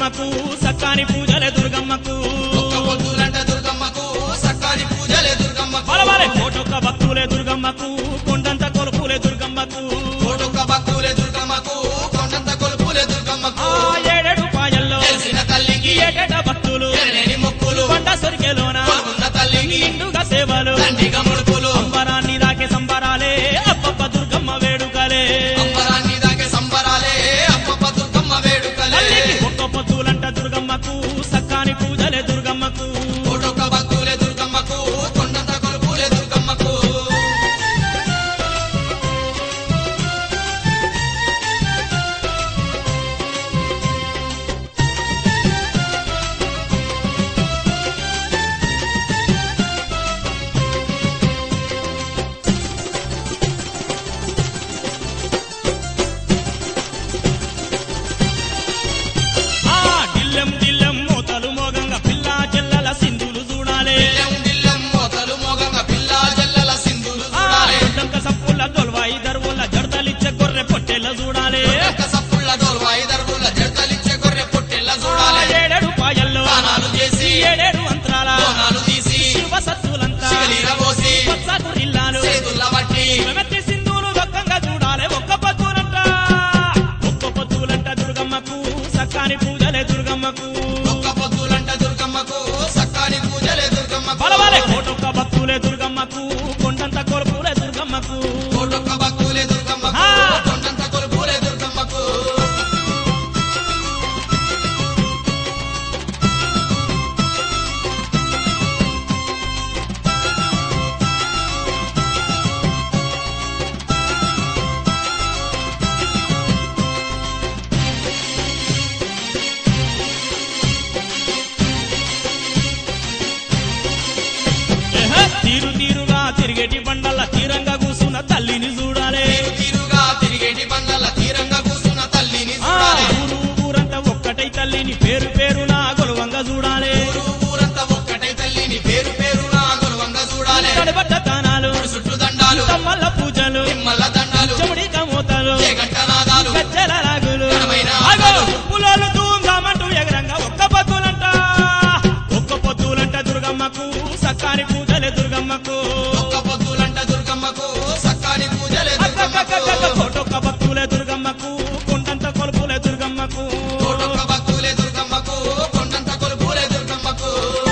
దుర్గమ్మకు సక్కాని పూజలే దుర్గమ్మకు ఒక్క పొద్దులంట దుర్గమ్మకు సక్కాని పూజలే దుర్గమ్మకు బలబలే కోటొక్క భక్తులే దుర్గమ్మకు కొండంత కొలుపులే దుర్గమ్మకు కోటొక్క భక్తులే దుర్గమ్మకు కొండంత కొలుపులే దుర్గమ్మకు ఆ ఏడేడు పాయల్లో తెలిసిన తల్లికి ఏటేట భక్తులు ఎనలేని మొక్కులు కొండ సొరికెలోన కొలుకున్న తల్లికి నిండుగా సేవలు దండిగా ముడుపులు అంబరాన్ని దాకే సంబరాలే అప్పప్ప దుర్గమ్మ వేడుకలే అంబరాన్ని దాకే సంబరాలే అప్పప్ప దుర్గమ్మ వేడుకలే తల్లికి ఒక్క పొద్దులంట దుర్గమ్మకు సక్కాని పూజలే దుర్గమ్మకు కోటొక్క భక్తులే దుర్గమ్మకు కొండంత కొలుపులే దుర్గమ్మకు ఆ దిల్లెం దిల్లెం మోతలు మోగంగా పిల్ల చెల్లల సింధులు చూడాలే బిల్లెం బిల్లెం మోతలు మోగంగ పిల్ల జల్లల సింధులు ఆ చూడాలే దొడ్డంక సప్పుల దొల్వాయి దరువుల జడతలిచ్చే గొర్రె పొట్టెల చూడాలే ఒక్క సప్పుళ్ళ దోర్వాయి దర్వుల జడతలిచ్చే గొర్రె పొట్టెల్ల ఆ చూడాలే ఏడేడు పాయల్లో దానాలు చేసి ఏడేడు అంతరాల బోనాలు తీసి శివ సత్తులంతా శివలీల పోసి పచ్చకు ఇల్లాలు చేతుల్ల బట్టి మెమెత్తి సింధులు దొక్కంగా చూడాలే ఒక్క పొద్దులంట ఒక్క పొద్దులంట దుర్గమ్మకు సక్కాని పూజలే దుర్గమ్మకు ఒక్క పొద్దులంట దుర్గమ్మకు సక్కాని పూజలే దుర్గమ్మకు బలబలే కోటొక్క భక్తులే దుర్గమ్మకు కొండంత కొలుపులే దుర్గమ్మకు కోటొక్క భక్తులే దుర్గమ్మకు ఆ. కొండంత కొలుపులే దుర్గమ్మకు ఏహ, తీరు తీరుగా తిరిగేటి బండల తీరంగా కూసున్న తల్లిని చూడాలే తీరుగా తిరిగేటి బండల తీరంగా కూసున్న తల్లిని ఆ, చూడాలే ఊరు ఊరంతా ఒక్కటై తల్లిని పేరు పేరున గొలవంగా చూడాలే ఊరు ఊరంతా ఒక్కటే తల్లిని పేరు పేరున గొలవంగా చూడాలే తడబడ్డ తానాలు చుట్టూ దండాలు తమ్మల్ల పూజలు నిమ్మల దండాలు చెముడి కమోతలు జగట్టనాదాలు గజ్జల రాగులు ఘనమైన ఆగో, ఆటలు. పులోలు ధూమ్ధామంటూ ఎగరంగా ఒక్క పొద్దులంట ఒక్క పొద్దులంట దుర్గమ్మకు సక్కాని పూజలే దుర్గమ్మకు ఒక్క పొద్దులంట దుర్గమ్మకు సక్కాని పూజలే అక్కక్కక్కక్క దుర్గమ్మకు కోటొక్క భక్తులే దుర్గమ్మకు కొండంత కొలుపులే దుర్గమ్మకు కోటొక్క భక్తులే దుర్గమ్మకు కొండంత కొలుపులే దుర్గమ్మకు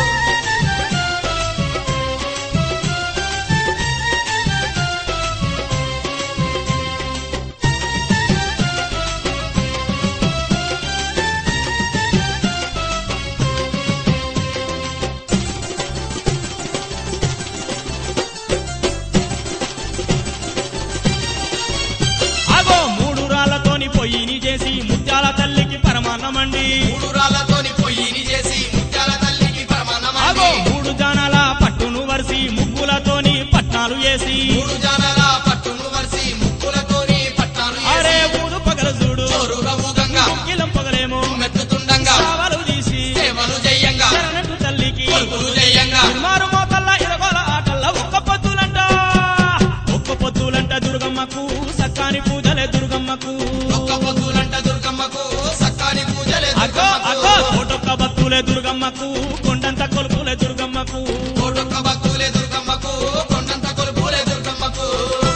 ఆగో మూడు రాళ్లతోని పొయ్యిని చేసి ముత్యాల తల్లికి పరమాన్నమండి మూడు రాళ్లతోని పొయ్యిని చేసి ముత్యాల తల్లికి ఆగో పరమాన్నమండి మూడు జానాల పట్టును వరిసి ముగ్గులతోని పట్నాలు వేసి మూడు జానల పట్టును వరిసి ముక్కులతోని పట్టాలు అరే వేసి ఊరు పగల చూడు చోరు రవ్వుగంగా కిలం పగలేమో మెత్తుతుండంగా సావలు తీసి సేవలు చెయ్యంగా శరణట్టు తల్లికి కొలుపులు చెయ్యంగా మారు మోతల్ల ఇరగోల ఆటల్ల ఒక్క పొద్దులంట ఒక్క పొద్దులంట దుర్గమ్మకు సక్కాని పూజలే దుర్గమ్మకు ఒక్క పొద్దులంట దుర్గమ్మకు సక్కాని పూజలే అగ్గో అగ్గో దుర్గమ్మకు కోటొక్క భక్తులే దుర్గమ్మకు కొండంత కొలుపులే దుర్గమ్మకు కోటొక్క భక్తులే దుర్గమ్మకు కొండంత కొలుపులే దుర్గమ్మకు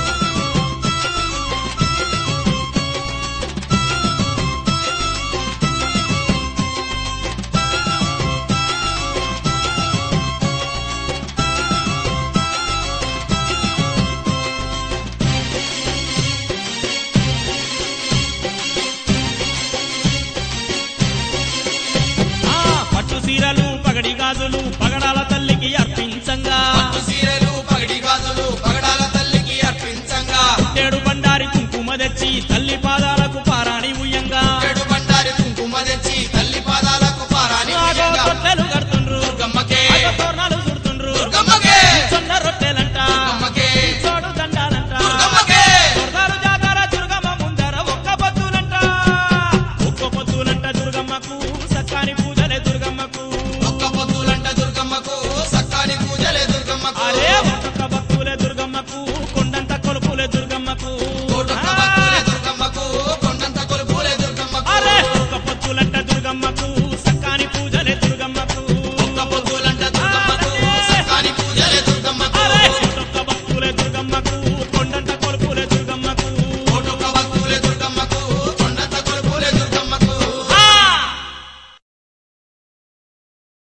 ఆ పట్టు సీరలు పగడి గాజులు పగడాల తల్లికి అర్పించంగా పట్టు సీరలు పగడి గాజులు పగడాల తల్లికి అర్పించంగా తేడు బండారి కుంకుమ తెచ్చి తల్లి పాదాలకు పారాణి ఉయ్యంగా చెడు బండారి కుంకుమ తెచ్చి తల్లి పాదాలకు పారాని ఆగో పూజంగా తొట్టెలు కడుతుండ్రు దుర్గమ్మకే ఆగో తోరణాలు చుడుతుండ్రు దుర్గమ్మకే సొన్న రొట్టెలంట దుర్గమ్మకే చోడు దండాలంట దుర్గమ్మకే దొరదారు జాతర దుర్గమ్మ ముందర ఒక్క పొద్దులంట ఒక్క పొద్దులంట దుర్గమ్మకు సక్కాని పూజలే దుర్గమ్మకు ఒక్క పొద్దులంట దుర్గమ్మకు సక్కాని పూజలే దుర్గమ్మకు అరే ఒక్కొక్క భక్తులే దుర్గమ్మకు కొండంత కొలుపులే దుర్గమ్మకు కోటొక్క ఆ,